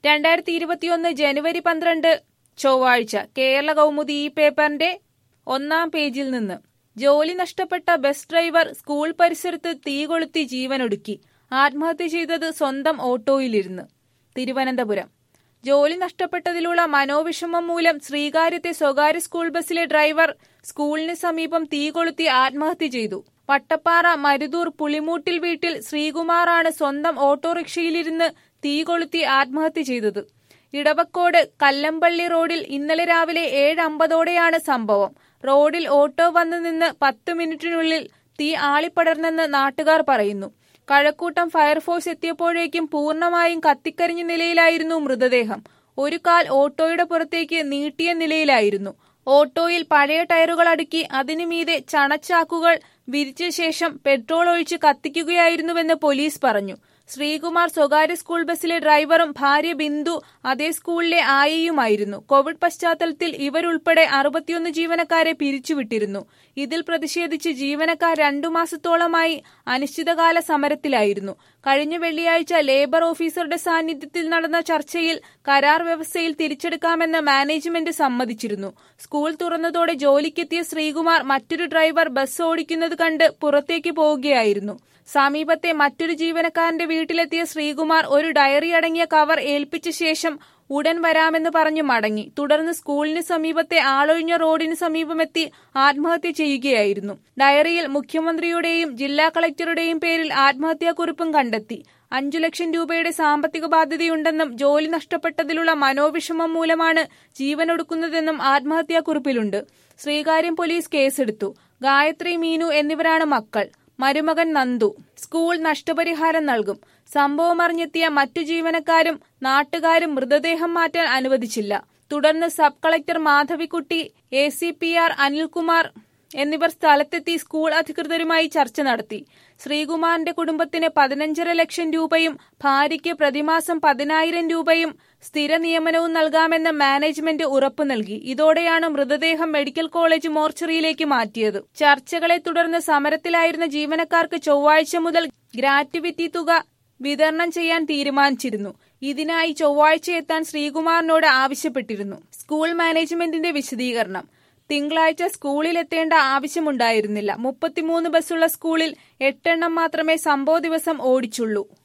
രണ്ടായിരത്തി ഇരുപത്തിയൊന്ന് ജനുവരി പന്ത്രണ്ട് ചൊവ്വാഴ്ച കേരള കൗമുദി ഈ പേപ്പറിന്റെ ഒന്നാം പേജിൽ നിന്ന് ജോലി നഷ്ടപ്പെട്ട ബസ് ഡ്രൈവർ സ്കൂൾ പരിസരത്ത് തീ കൊളുത്തി ജീവനൊടുക്കി ആത്മഹത്യ ചെയ്തത് സ്വന്തം ഓട്ടോയിലിരുന്ന് തിരുവനന്തപുരം ജോലി നഷ്ടപ്പെട്ടതിലുള്ള മനോവിഷമം മൂലം ശ്രീകാര്യത്തെ സ്വകാര്യ സ്കൂൾ ബസ്സിലെ ഡ്രൈവർ സ്കൂളിന് സമീപം തീ കൊളുത്തി ആത്മഹത്യ ചെയ്തു വട്ടപ്പാറ മരുതൂർ പുളിമൂട്ടിൽ വീട്ടിൽ ശ്രീകുമാറാണ് സ്വന്തം ഓട്ടോറിക്ഷയിലിരുന്ന് തീ കൊളുത്തി ആത്മഹത്യ ചെയ്തത് ഇടവക്കോട് കല്ലമ്പള്ളി റോഡിൽ ഇന്നലെ രാവിലെ ഏഴ് അമ്പതോടെയാണ് സംഭവം റോഡിൽ ഓട്ടോ വന്നു നിന്ന് പത്ത് മിനിറ്റിനുള്ളിൽ തീ ആളിപ്പടർന്നെന്ന് നാട്ടുകാർ പറയുന്നു കഴക്കൂട്ടം ഫയർഫോഴ്സ് എത്തിയപ്പോഴേക്കും പൂർണ്ണമായും കത്തിക്കരിഞ്ഞ നിലയിലായിരുന്നു മൃതദേഹം ഒരു കാൽ ഓട്ടോയുടെ പുറത്തേക്ക് നീട്ടിയ നിലയിലായിരുന്നു ഓട്ടോയിൽ പഴയ ടയറുകൾ അടുക്കി അതിനു മീതെ ചണച്ചാക്കുകൾ വിരിച്ച ശേഷം പെട്രോൾ ഒഴിച്ച് കത്തിക്കുകയായിരുന്നുവെന്ന് പോലീസ് പറഞ്ഞു ശ്രീകുമാർ സ്വകാര്യ സ്കൂൾ ബസ്സിലെ ഡ്രൈവറും ഭാര്യ ബിന്ദു അതേ സ്കൂളിലെ ആയയുമായിരുന്നു കോവിഡ് പശ്ചാത്തലത്തിൽ ഇവരുൾപ്പെടെ അറുപത്തിയൊന്ന് ജീവനക്കാരെ പിരിച്ചുവിട്ടിരുന്നു ഇതിൽ പ്രതിഷേധിച്ച് ജീവനക്കാർ രണ്ടു മാസത്തോളമായി അനിശ്ചിതകാല സമരത്തിലായിരുന്നു കഴിഞ്ഞ വെള്ളിയാഴ്ച ലേബർ ഓഫീസറുടെ സാന്നിധ്യത്തിൽ നടന്ന ചർച്ചയിൽ കരാർ വ്യവസ്ഥയിൽ തിരിച്ചെടുക്കാമെന്ന് മാനേജ്മെന്റ് സമ്മതിച്ചിരുന്നു സ്കൂൾ തുറന്നതോടെ ജോലിക്കെത്തിയ ശ്രീകുമാർ മറ്റൊരു ഡ്രൈവർ ബസ് ഓടിക്കുന്നത് കണ്ട് പുറത്തേക്ക് പോവുകയായിരുന്നു സമീപത്തെ മറ്റൊരു ജീവനക്കാരന്റെ വീട്ടിലെത്തിയ ശ്രീകുമാർ ഒരു ഡയറി അടങ്ങിയ കവർ ഏൽപ്പിച്ച ശേഷം ഉടൻ വരാമെന്ന് പറഞ്ഞു മടങ്ങി തുടർന്ന് സ്കൂളിന് സമീപത്തെ ആളൊഴിഞ്ഞ റോഡിന് സമീപമെത്തി ആത്മഹത്യ ചെയ്യുകയായിരുന്നു ഡയറിയിൽ മുഖ്യമന്ത്രിയുടെയും ജില്ലാ കളക്ടറുടെയും പേരിൽ ആത്മഹത്യാക്കുറിപ്പും കണ്ടെത്തി അഞ്ചു ലക്ഷം രൂപയുടെ സാമ്പത്തിക ബാധ്യതയുണ്ടെന്നും ജോലി നഷ്ടപ്പെട്ടതിലുള്ള മനോവിഷമം മൂലമാണ് ജീവനൊടുക്കുന്നതെന്നും ആത്മഹത്യാക്കുറിപ്പിലുണ്ട് ശ്രീകാര്യം പോലീസ് കേസെടുത്തു ഗായത്രി മീനു എന്നിവരാണ് മക്കൾ മരുമകൻ നന്ദു സ്കൂൾ നഷ്ടപരിഹാരം നൽകും സംഭവം അറിഞ്ഞെത്തിയ മറ്റു ജീവനക്കാരും നാട്ടുകാരും മൃതദേഹം മാറ്റാൻ അനുവദിച്ചില്ല തുടർന്ന് sub collector Madhavikutty A C P R Anilkumar എന്നിവർ സ്ഥലത്തെത്തി സ്കൂൾ അധികൃതരുമായി ചർച്ച നടത്തി ശ്രീകുമാറിന്റെ കുടുംബത്തിന് പതിനഞ്ചര ലക്ഷം രൂപയും ഭാര്യയ്ക്ക് പ്രതിമാസം പതിനായിരം രൂപയും സ്ഥിര നിയമനവും നൽകാമെന്ന് മാനേജ്മെന്റ് ഉറപ്പു നൽകി ഇതോടെയാണ് മൃതദേഹം മെഡിക്കൽ കോളേജ് മോർച്ചറിയിലേക്ക് മാറ്റിയത് ചർച്ചകളെ തുടർന്ന് സമരത്തിലായിരുന്ന ജീവനക്കാർക്ക് ചൊവ്വാഴ്ച മുതൽ ഗ്രാറ്റുവിറ്റി തുക വിതരണം ചെയ്യാൻ തീരുമാനിച്ചിരുന്നു ഇതിനായി ചൊവ്വാഴ്ച എത്താൻ ശ്രീകുമാറിനോട് ആവശ്യപ്പെട്ടിരുന്നു സ്കൂൾ മാനേജ്മെന്റിന്റെ വിശദീകരണം തിങ്കളാഴ്ച സ്കൂളിൽ എത്തേണ്ട ആവശ്യമുണ്ടായിരുന്നില്ല മുപ്പത്തിമൂന്ന് ബസ്സുള്ള സ്കൂളിൽ എട്ടെണ്ണം മാത്രമേ സംഭവ ദിവസം ഓടിച്ചുള്ളൂ